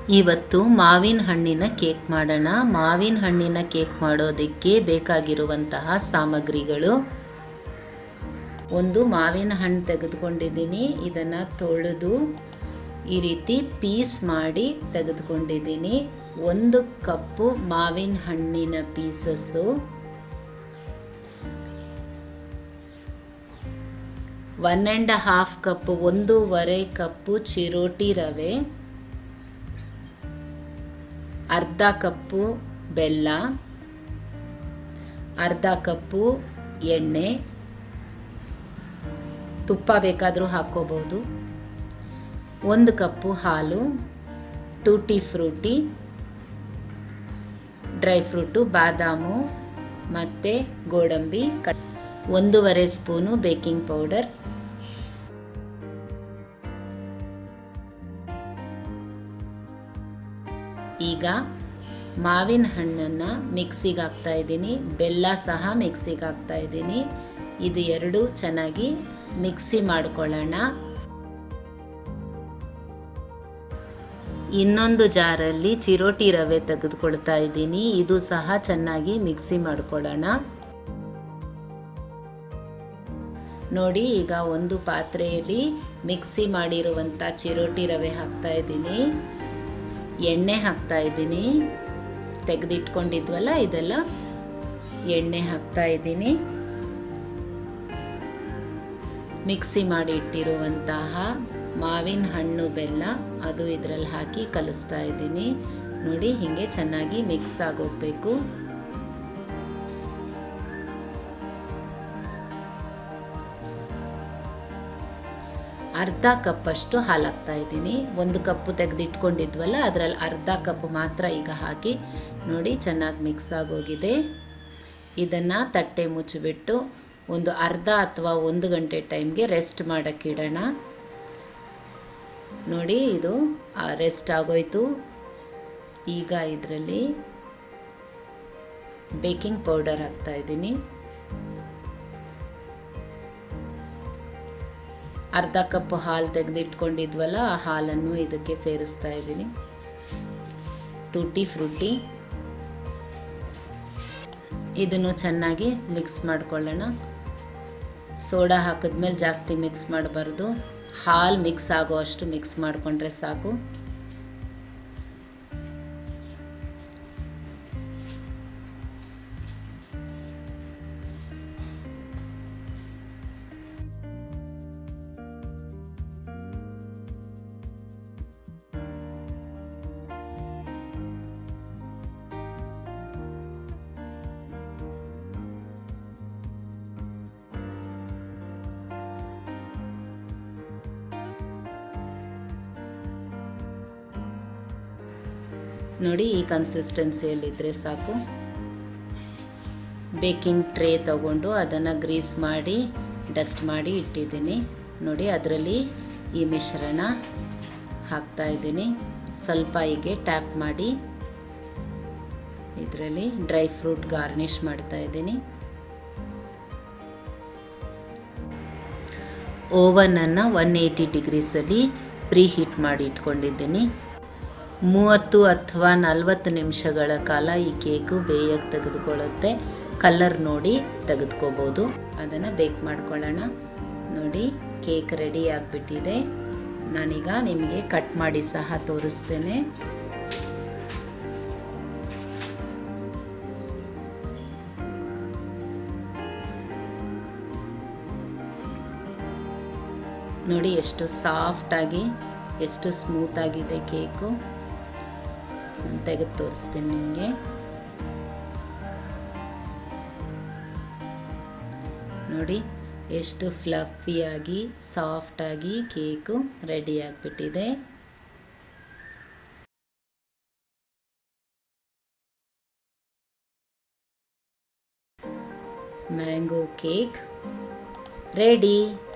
ಇವತ್ತು ಮಾವಿನ ಹಣ್ಣಿನ ಕೇಕ್ ಮಾಡೋಣ ಮಾವಿನ ಹಣ್ಣಿನ ಕೇಕ್ ಮಾಡೋದಕ್ಕೆ ಬೇಕಾಗಿರುವಂತಹ ಸಾಮಗ್ರಿಗಳು ಒಂದು ಮಾವಿನ ಹಣ್ಣು ತೆಗೆದುಕೊಂಡಿದ್ದೀನಿ ಇದನ್ನು ತೊಳೆದು ಈ ರೀತಿ ಪೀಸ್ ಮಾಡಿ ತೆಗೆದುಕೊಂಡಿದ್ದೀನಿ ಒಂದು ಕಪ್ಪು ಮಾವಿನ ಹಣ್ಣಿನ pieces one and half cup ಒಂದೂವರೆ ಕಪ್ಪು ಚಿರೋಟಿ ರವೆ ಅರ್ಧ ಕಪ್ಪು ಬೆಲ್ಲ ಅರ್ಧ ಕಪ್ಪು ಎಣ್ಣೆ ತುಪ್ಪ ಬೇಕಾದರೂ ಹಾಕ್ಕೋಬೋದು ಒಂದು ಕಪ್ಪು ಹಾಲು ಟೂಟಿ ಫ್ರೂಟಿ ಡ್ರೈ ಫ್ರೂಟು ಬಾದಾಮು ಮತ್ತು ಗೋಡಂಬಿ ಕಟ್ ಒಂದೂವರೆ ಸ್ಪೂನು ಬೇಕಿಂಗ್ ಪೌಡರ್ ಈಗ ಮಾವಿನ ಹಣ್ಣನ್ನು ಮಿಕ್ಸಿಗೆ ಹಾಕ್ತಾ ಇದ್ದೀನಿ ಬೆಲ್ಲ ಸಹ ಮಿಕ್ಸಿಗೆ ಹಾಕ್ತಾ ಇದ್ದೀನಿ ಇದು ಎರಡು ಚೆನ್ನಾಗಿ ಮಿಕ್ಸಿ ಮಾಡ್ಕೊಳ್ಳೋಣ ಇನ್ನೊಂದು ಜಾರಲ್ಲಿ ಚಿರೋಟಿ ರವೆ ತೆಗೆದುಕೊಳ್ತಾ ಇದ್ದೀನಿ ಇದು ಸಹ ಚೆನ್ನಾಗಿ ಮಿಕ್ಸಿ ಮಾಡ್ಕೊಳ್ಳೋಣ ನೋಡಿ ಈಗ ಒಂದು ಪಾತ್ರೆಯಲ್ಲಿ ಮಿಕ್ಸಿ ಮಾಡಿರುವಂಥ ಚಿರೋಟಿ ರವೆ ಹಾಕ್ತಾ ಇದ್ದೀನಿ ಎಣ್ಣೆ ಹಾಕ್ತಾ ಇದ್ದೀನಿ ತೆಗೆದಿಟ್ಕೊಂಡಿದ್ವಲ್ಲ ಇದೆಲ್ಲ ಎಣ್ಣೆ ಹಾಕ್ತಾ ಇದ್ದೀನಿ ಮಿಕ್ಸಿ ಮಾಡಿ ಇಟ್ಟಿರುವಂತಹ ಮಾವಿನ ಹಣ್ಣು ಬೆಲ್ಲ ಅದು ಇದರಲ್ಲಿ ಹಾಕಿ ಕಲಿಸ್ತಾ ಇದ್ದೀನಿ ನೋಡಿ ಹೀಗೆ ಚೆನ್ನಾಗಿ ಮಿಕ್ಸ್ ಆಗೋಗ್ಬೇಕು ಅರ್ಧ ಕಪ್ಪಷ್ಟು ಹಾಲು ಹಾಕ್ತಾ ಇದ್ದೀನಿ ಒಂದು ಕಪ್ಪು ತೆಗೆದಿಟ್ಕೊಂಡಿದ್ವಲ್ಲ ಅದರಲ್ಲಿ ಅರ್ಧ ಕಪ್ ಮಾತ್ರ ಈಗ ಹಾಕಿ ನೋಡಿ ಚೆನ್ನಾಗಿ ಮಿಕ್ಸ್ ಆಗೋಗಿದೆ ಇದನ್ನು ತಟ್ಟೆ ಮುಚ್ಚಿಬಿಟ್ಟು ಒಂದು ಅರ್ಧ ಅಥವಾ ಒಂದು ಗಂಟೆ ಟೈಮ್ಗೆ ರೆಸ್ಟ್ ಮಾಡೋಕ್ಕಿಡೋಣ ನೋಡಿ ಇದು ರೆಸ್ಟ್ ಆಗೋಯ್ತು ಈಗ ಇದರಲ್ಲಿ ಬೇಕಿಂಗ್ ಪೌಡರ್ ಹಾಕ್ತಾ ಇದ್ದೀನಿ ಅರ್ಧ ಕಪ್ ಹಾಲು ತೆಗೆದಿಟ್ಕೊಂಡಿದ್ವಲ್ಲ ಆ ಹಾಲನ್ನು ಇದಕ್ಕೆ ಸೇರಿಸ್ತಾ ಇದ್ದೀನಿ ಟೂಟಿ ಫ್ರೂಟಿ ಇದನ್ನು ಚೆನ್ನಾಗಿ ಮಿಕ್ಸ್ ಮಾಡ್ಕೊಳ್ಳೋಣ ಸೋಡಾ ಹಾಕಿದ್ಮೇಲೆ ಜಾಸ್ತಿ ಮಿಕ್ಸ್ ಮಾಡಬಾರ್ದು ಹಾಲು ಮಿಕ್ಸ್ ಆಗೋ ಅಷ್ಟು ಮಿಕ್ಸ್ ಮಾಡಿಕೊಂಡ್ರೆ ಸಾಕು ನೋಡಿ ಈ ಕನ್ಸಿಸ್ಟೆನ್ಸಿಯಲ್ಲಿದ್ದರೆ ಸಾಕು ಬೇಕಿಂಗ್ ಟ್ರೇ ತಗೊಂಡು ಅದನ್ನು ಗ್ರೀಸ್ ಮಾಡಿ ಡಸ್ಟ್ ಮಾಡಿ ಇಟ್ಟಿದ್ದೀನಿ ನೋಡಿ ಅದರಲ್ಲಿ ಈ ಮಿಶ್ರಣ ಹಾಕ್ತಾ ಇದ್ದೀನಿ ಸ್ವಲ್ಪ ಹೀಗೆ ಟ್ಯಾಪ್ ಮಾಡಿ ಇದರಲ್ಲಿ ಡ್ರೈ ಫ್ರೂಟ್ ಗಾರ್ನಿಷ್ ಮಾಡ್ತಾ ಇದ್ದೀನಿ ಓವನನ್ನು ಒನ್ ಏಯ್ಟಿ ಡಿಗ್ರೀಸಲ್ಲಿ ಪ್ರೀ ಹೀಟ್ ಮಾಡಿ ಇಟ್ಕೊಂಡಿದ್ದೀನಿ ಮೂವತ್ತು ಅಥವಾ ನಲವತ್ತು ನಿಮಿಷಗಳ ಕಾಲ ಈ ಕೇಕು ಬೇಯಕ್ಕೆ ತೆಗೆದುಕೊಳ್ಳುತ್ತೆ ಕಲರ್ ನೋಡಿ ತೆಗೆದುಕೋಬೋದು ಅದನ್ನು ಬೇಕ್ ಮಾಡ್ಕೊಳ್ಳೋಣ ನೋಡಿ ಕೇಕ್ ರೆಡಿ ಆಗಿಬಿಟ್ಟಿದೆ ನಾನೀಗ ನಿಮಗೆ ಕಟ್ ಮಾಡಿ ಸಹ ತೋರಿಸ್ತೇನೆ ನೋಡಿ ಎಷ್ಟು ಸಾಫ್ಟಾಗಿ ಎಷ್ಟು ಸ್ಮೂತಾಗಿದೆ ಕೇಕು ನಾನು ತೆಗೆದು ತೋರಿಸ್ತೀನಿ ನಿಮಗೆ ನೋಡಿ ಎಷ್ಟು ಫ್ಲಫಿಯಾಗಿ ಸಾಫ್ಟಾಗಿ ಕೇಕು ರೆಡಿ ಆಗಿಬಿಟ್ಟಿದೆ ಮ್ಯಾಂಗೋ ಕೇಕ್ ರೆಡಿ